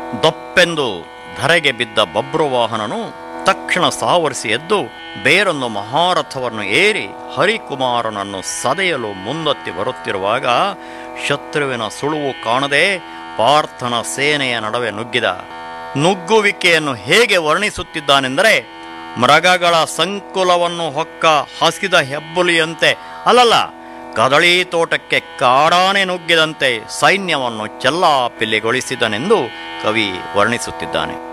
ದಪ್ಪೆಂದು ಧರೆಗೆ ಬಿದ್ದ ಬಬ್ರುವಾಹನನು ತಕ್ಷಣ ಸಾವರಿಸಿ ಎದ್ದು ಬೇರೊಂದು ಮಹಾರಥವನ್ನು ಏರಿ ಹರಿಕುಮಾರನನ್ನು ಸದೆಯಲು ಮುಂದೊತ್ತಿ ಬರುತ್ತಿರುವಾಗ ಶತ್ರುವಿನ ಸುಳುವು ಕಾಣದೆ ಪಾರ್ಥನ ಸೇನೆಯ ನಡುವೆ ನುಗ್ಗಿದ ನುಗ್ಗುವಿಕೆಯನ್ನು ಹೇಗೆ ವರ್ಣಿಸುತ್ತಿದ್ದಾನೆಂದರೆ ಮೃಗಗಳ ಸಂಕುಲವನ್ನು ಹೊಕ್ಕ ಹಸಿದ ಹೆಬ್ಬುಲಿಯಂತೆ ಅಲ್ಲಲ್ಲ ಕದಳಿ ತೋಟಕ್ಕೆ ಕಾಡಾನೆ ನುಗ್ಗಿದಂತೆ ಸೈನ್ಯವನ್ನು ಚೆಲ್ಲಾಪಿಲ್ಲಿಗೊಳಿಸಿದನೆಂದು ಕವಿ ವರ್ಣಿಸುತ್ತಿದ್ದಾನೆ